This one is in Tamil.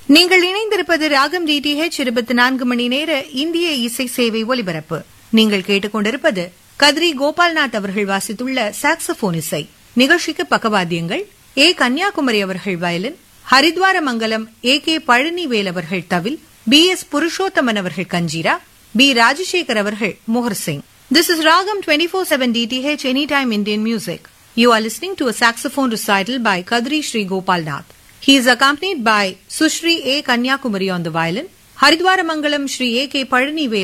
நீங்கள் இணைந்திருப்பது ராகம் டிடிஹெச் இருபத்தி நான்கு மணி நேர இந்திய இசை சேவை ஒலிபரப்பு நீங்கள் கேட்டுக்கொண்டிருப்பது கத்ரி கோபால்நாத் அவர்கள் வாசித்துள்ள சாக்ஸபோன் இசை நிகழ்ச்சிக்கு பக்கவாத்தியங்கள் ஏ கன்னியாகுமரி அவர்கள் violin Haridwara Mangalam A K Palanivel அவர்கள் தவில் பி எஸ் புருஷோத்தமன் அவர்கள் கஞ்சீரா பி ராஜசேகர் அவர்கள் மோகர் Singh This is Ragam 24-7 DTH Anytime Indian Music. You are listening to a saxophone recital by Kadri Sri Gopal Nath. He is accompanied by Sushri A. Kanyakumari on the violin, Haridwaramangalam Sri A. K. Palanivel